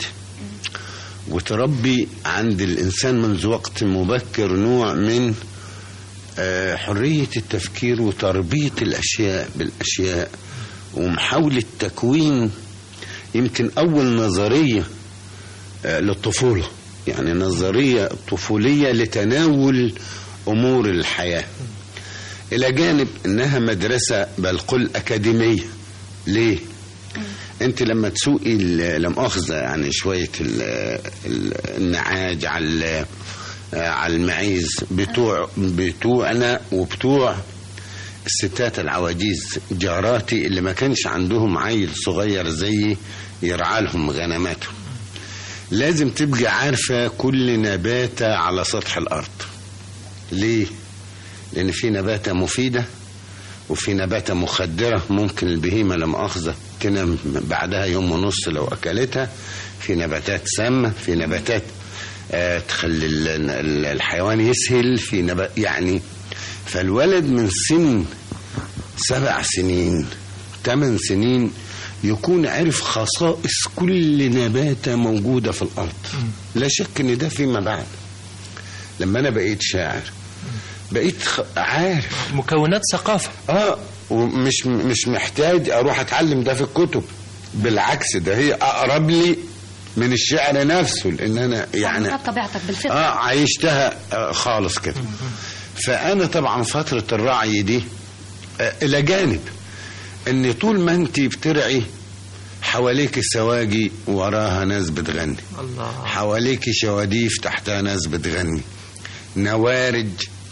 وتربي عند الإنسان منذ وقت مبكر نوع من آه، حرية التفكير وتربية الأشياء بالأشياء ومحاولة تكوين يمكن أول نظرية آه، للطفولة يعني نظرية طفولية لتناول أمور الحياة إلى جانب أنها مدرسة بل قل أكاديمية ليه؟ أنت لما تسوقي ال- لا مؤاخذة يعني شوية ال- ال- النعاج على على المعيز بتوع بتوعنا وبتوع الستات العواجيز جاراتي اللي ما كانش عندهم عيل صغير زيي يرعى لهم غنماتهم لازم تبقى عارفة كل نباتة على سطح الأرض ليه؟ لأن في نباتة مفيدة وفي نباتة مخدرة ممكن البهيمة لا مؤاخذة تنام بعدها يوم ونص لو أكلتها في نباتات سامة في نباتات آه تخلي ال- ال- الحيوان يسهل في نبات يعني فالولد من سن سبع سنين ثمان سنين يكون عرف خصائص كل نباتة موجودة في الأرض لا شك إن ده فيما بعد لما أنا بقيت شاعر بقيت خ- عارف مكونات ثقافة اه ومش مش محتاج اروح اتعلم ده في الكتب بالعكس ده هي اقرب لي من الشعر نفسه لان انا يعني عرفتها بطبيعتك بالفطرة اه عايشتها آه خالص كده فانا طبعا فتره الرعي دي آه الى جانب ان طول ما انت بترعي حواليك السواقي وراها ناس بتغني الله حواليك شواديف تحتها ناس بتغني نوارج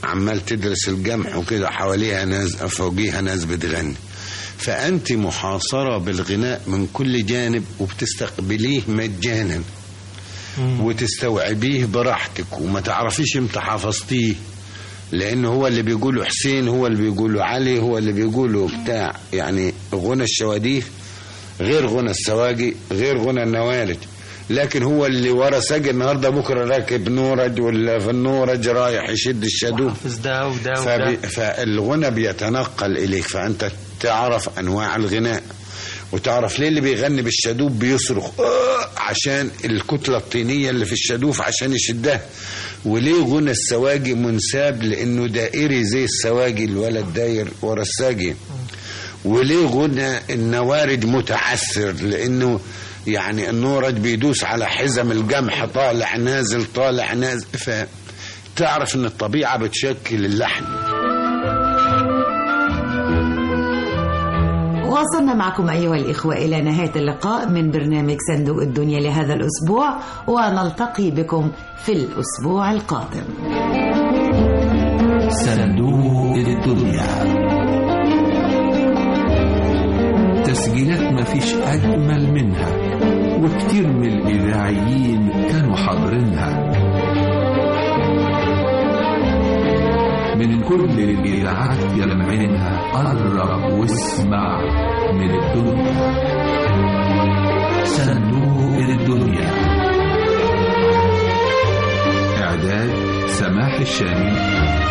عمال تدرس الجمح وكده حواليها ناس فوقيها ناس بتغني فأنت محاصرة بالغناء من كل جانب وبتستقبليه مجانا وتستوعبيه براحتك وما تعرفيش امتى حفظتيه لأنه هو اللي بيقوله حسين هو اللي بيقوله علي هو اللي بيقوله بتاع يعني غنى الشواديف غير غنى السواقي غير غنى النوالج لكن هو اللي ورا ساق النهارده بكره راكب نورج ولا في النورج رايح يشد الشادوب حافظ ده وده فبي وده فالغنى بيتنقل اليك فانت تعرف انواع الغناء وتعرف ليه اللي بيغني بالشادوب بيصرخ آه عشان الكتله الطينيه اللي في الشادوف عشان يشدها وليه غنى السواقي منساب لانه دائري زي السواقي الولد داير ورا الساقي وليه غنى النوارج متعثر لانه يعني النورج بيدوس على حزم الجمح طالع نازل طالع نازل فتعرف ان الطبيعه بتشكل اللحن وصلنا معكم أيها الإخوة إلى نهاية اللقاء من برنامج صندوق الدنيا لهذا الأسبوع ونلتقي بكم في الأسبوع القادم صندوق الدنيا تسجيلات مفيش أجمل منها وكتير من الإذاعيين كانوا حاضرينها من كل الإذاعات يلمعينها قرب واسمع من الدنيا صندوق الدنيا إعداد سماح الشامي